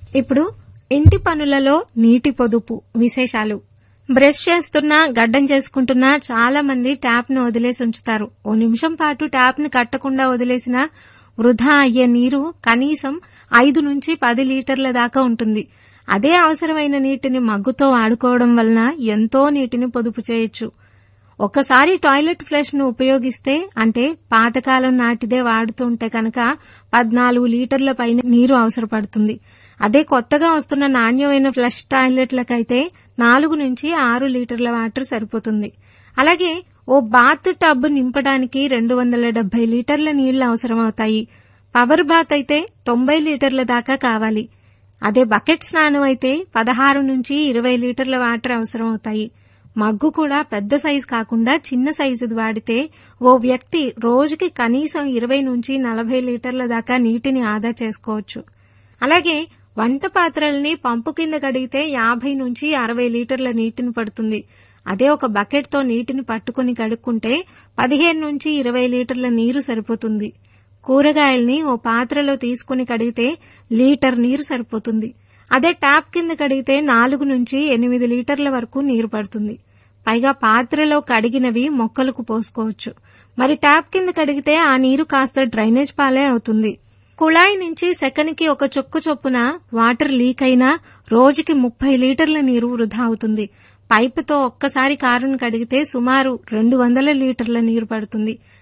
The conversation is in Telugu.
ఇప్పుడు ఇంటి పనులలో నీటి పొదుపు విశేషాలు బ్రష్ చేస్తున్నా గడ్డం చేసుకుంటున్నా చాలా మంది ట్యాప్ ను వదిలేసి ఉంచుతారు ఓ నిమిషం పాటు ట్యాప్ ను కట్టకుండా వదిలేసిన వృధా అయ్యే నీరు కనీసం ఐదు నుంచి పది లీటర్ల దాకా ఉంటుంది అదే అవసరమైన నీటిని మగ్గుతో వాడుకోవడం వలన ఎంతో నీటిని పొదుపు చేయొచ్చు ఒక్కసారి టాయిలెట్ ఫ్లష్ ను ఉపయోగిస్తే అంటే పాతకాలం నాటిదే వాడుతుంటే కనుక పద్నాలుగు లీటర్ల పైన నీరు అవసరపడుతుంది అదే కొత్తగా వస్తున్న నాణ్యమైన ఫ్లష్ టాయిలెట్లకైతే నాలుగు నుంచి ఆరు లీటర్ల వాటర్ సరిపోతుంది అలాగే ఓ బాత్ టబ్ నింపడానికి రెండు వందల డెబ్బై లీటర్ల నీళ్లు అవసరమవుతాయి పవర్ బాత్ అయితే తొంభై లీటర్ల దాకా కావాలి అదే బకెట్ స్నానం అయితే పదహారు నుంచి ఇరవై లీటర్ల వాటర్ అవసరమవుతాయి మగ్గు కూడా పెద్ద సైజు కాకుండా చిన్న సైజుది వాడితే ఓ వ్యక్తి రోజుకి కనీసం ఇరవై నుంచి నలభై లీటర్ల దాకా నీటిని ఆదా చేసుకోవచ్చు అలాగే వంట పాత్రల్ని పంపు కింద కడిగితే యాభై నుంచి అరవై లీటర్ల నీటిని పడుతుంది అదే ఒక బకెట్తో నీటిని పట్టుకుని కడుక్కుంటే పదిహేను నుంచి ఇరవై లీటర్ల నీరు సరిపోతుంది కూరగాయల్ని ఓ పాత్రలో తీసుకుని కడిగితే లీటర్ నీరు సరిపోతుంది అదే ట్యాప్ కింద కడిగితే నాలుగు నుంచి ఎనిమిది లీటర్ల వరకు నీరు పడుతుంది పైగా పాత్రలో కడిగినవి మొక్కలకు పోసుకోవచ్చు మరి ట్యాప్ కింద కడిగితే ఆ నీరు కాస్త డ్రైనేజ్ పాలే అవుతుంది కుళాయి నుంచి సెకనికి ఒక చొక్కు చొప్పున వాటర్ లీక్ అయినా రోజుకి ముప్పై లీటర్ల నీరు వృధా అవుతుంది పైపుతో ఒక్కసారి కారును కడిగితే సుమారు రెండు వందల లీటర్ల నీరు పడుతుంది